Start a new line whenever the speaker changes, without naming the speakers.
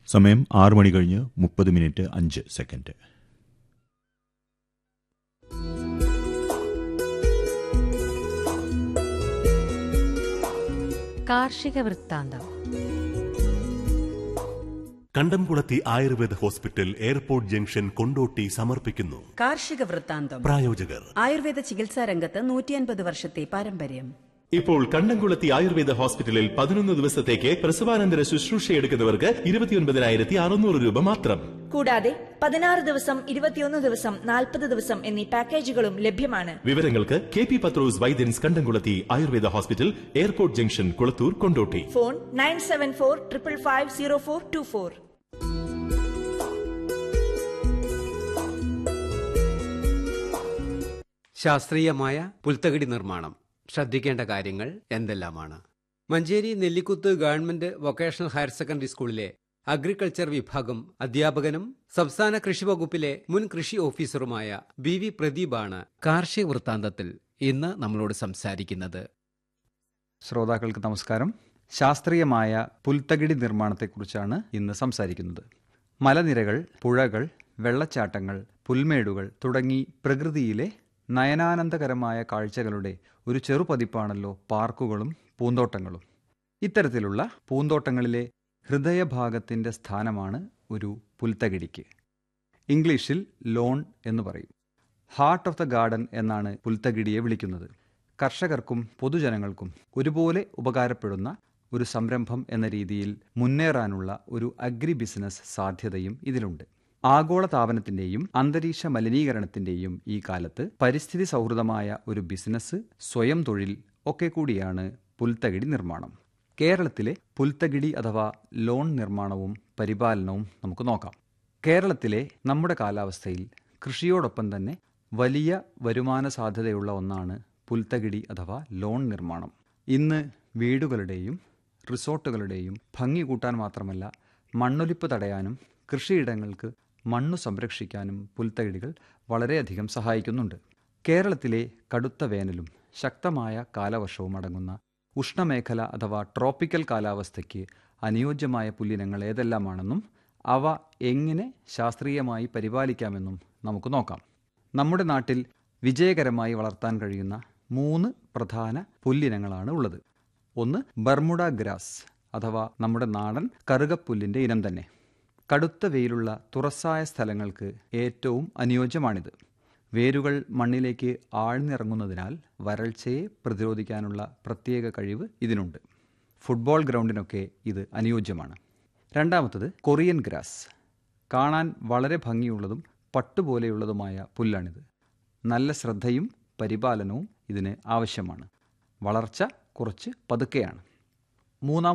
സമയം ആറ് മണി കഴിഞ്ഞ് മുപ്പത് മിനിറ്റ് അഞ്ച് സെക്കൻഡ്
കാർഷിക വൃത്താന്തം
Kandamkulathi Ayurveda hospital airport junction Kondotty സമർപ്പിക്കുന്നു
കാർഷിക വൃത്താന്തം
പ്രായോജകർ
ആയുർവേദ ചികിത്സാ രംഗത്ത് നൂറ്റിയൻപത് വർഷത്തെ പാരമ്പര്യം
ഇപ്പോൾ കണ്ടംകുളത്തി ആയുർവേദ ഹോസ്പിറ്റലിൽ പതിനൊന്ന് ദിവസത്തേക്ക് പ്രസവാനന്തര ശുശ്രൂഷ എടുക്കുന്നവർക്ക് ഇരുപത്തിയൊൻപതിനായിരത്തി അറുന്നൂറ് രൂപ മാത്രം
കൂടാതെ പതിനാറ് ദിവസം ഇരുപത്തിയൊന്ന് ദിവസം നാൽപ്പത് ദിവസം എന്നീ പാക്കേജുകളും ലഭ്യമാണ്
വിവരങ്ങൾക്ക് K P Pathros Vaidyan's Kandamkulathi Ayurveda hospital airport junction Kulathur Kondotty
phone nine seven four triple five zero four two four
ശാസ്ത്രീയമായ പുൽത്തകിടി നിർമ്മാണം ശ്രദ്ധിക്കേണ്ട കാര്യങ്ങൾ എന്തെല്ലാമാണ് Manjeri Nellikuth government vocational higher secondary സ്കൂളിലെ അഗ്രികൾച്ചർ വിഭാഗം അധ്യാപകനും സംസ്ഥാന കൃഷി വകുപ്പിലെ മുൻ കൃഷി ഓഫീസറുമായ ബി വി പ്രദീപാണ് കാർഷിക വൃത്താന്തത്തിൽ ഇന്ന് നമ്മളോട് സംസാരിക്കുന്നത്
ശ്രോതാക്കൾക്ക് നമസ്കാരം ശാസ്ത്രീയമായ പുൽത്തകിടി നിർമ്മാണത്തെക്കുറിച്ചാണ് ഇന്ന് സംസാരിക്കുന്നത് മലനിരകൾ പുഴകൾ വെള്ളച്ചാട്ടങ്ങൾ പുൽമേടുകൾ തുടങ്ങി പ്രകൃതിയിലെ നയനാനന്ദകരമായ കാഴ്ചകളുടെ ഒരു ചെറുപതിപ്പാണല്ലോ പാർക്കുകളും പൂന്തോട്ടങ്ങളും ഇത്തരത്തിലുള്ള പൂന്തോട്ടങ്ങളിലെ ഹൃദയഭാഗത്തിൻ്റെ സ്ഥാനമാണ് ഒരു പുൽത്തകിടിക്ക് ഇംഗ്ലീഷിൽ ലോൺ എന്ന് പറയും ഹാർട്ട് ഓഫ് ദ ഗാർഡൻ എന്നാണ് പുൽത്തകിടിയെ വിളിക്കുന്നത് കർഷകർക്കും പൊതുജനങ്ങൾക്കും ഒരുപോലെ ഉപകാരപ്പെടുന്ന ഒരു സംരംഭം എന്ന രീതിയിൽ മുന്നേറാനുള്ള ഒരു അഗ്രി ബിസിനസ് സാധ്യതയും ഇതിലുണ്ട് ആഗോള താപനത്തിന്റെയും അന്തരീക്ഷ മലിനീകരണത്തിന്റെയും ഈ കാലത്ത് പരിസ്ഥിതി സൗഹൃദമായ ഒരു ബിസിനസ് സ്വയം തൊഴിൽ ഒക്കെ കൂടിയാണ് പുൽത്തകിടി നിർമ്മാണം കേരളത്തിലെ പുൽത്തകിടി അഥവാ ലോൺ നിർമ്മാണവും പരിപാലനവും നമുക്ക് നോക്കാം കേരളത്തിലെ നമ്മുടെ കാലാവസ്ഥയിൽ കൃഷിയോടൊപ്പം തന്നെ വലിയ വരുമാന സാധ്യതയുള്ള ഒന്നാണ് പുൽത്തകിടി അഥവാ ലോൺ നിർമ്മാണം ഇന്ന് വീടുകളുടെയും റിസോർട്ടുകളുടെയും ഭംഗി കൂട്ടാൻ മാത്രമല്ല മണ്ണൊലിപ്പ് തടയാനും കൃഷിയിടങ്ങൾക്ക് മണ്ണു സംരക്ഷിക്കാനും പുൽത്തകിടികൾ വളരെയധികം സഹായിക്കുന്നുണ്ട് കേരളത്തിലെ കടുത്ത വേനലും ശക്തമായ കാലവർഷവും അടങ്ങുന്ന ഉഷ്ണമേഖല അഥവാ ട്രോപ്പിക്കൽ കാലാവസ്ഥയ്ക്ക് അനുയോജ്യമായ പുല്ലിനങ്ങൾ ഏതെല്ലാമാണെന്നും അവ എങ്ങനെ ശാസ്ത്രീയമായി പരിപാലിക്കാമെന്നും നമുക്ക് നോക്കാം നമ്മുടെ നാട്ടിൽ വിജയകരമായി വളർത്താൻ കഴിയുന്ന മൂന്ന് പ്രധാന പുല്ലിനങ്ങളാണ് ഉള്ളത് ഒന്ന് ബർമുഡ ഗ്രാസ് അഥവാ നമ്മുടെ നാടൻ കറുകപ്പുല്ലിൻ്റെ ഇനം തന്നെ കടുത്ത വെയിലുള്ള തുറസായ സ്ഥലങ്ങൾക്ക് ഏറ്റവും അനുയോജ്യമാണിത് വേരുകൾ മണ്ണിലേക്ക് ആഴ്ന്നിറങ്ങുന്നതിനാൽ വരൾച്ചയെ പ്രതിരോധിക്കാനുള്ള പ്രത്യേക കഴിവ് ഇതിനുണ്ട് ഫുട്ബോൾ ഗ്രൗണ്ടിനൊക്കെ ഇത് അനുയോജ്യമാണ് രണ്ടാമത്തത് കൊറിയൻ ഗ്രാസ് കാണാൻ വളരെ ഭംഗിയുള്ളതും പട്ടുപോലെയുള്ളതുമായ പുല്ലാണിത് നല്ല ശ്രദ്ധയും പരിപാലനവും ഇതിന് ആവശ്യമാണ് വളർച്ച കുറച്ച് പതുക്കെയാണ് മൂന്നാമത്തെ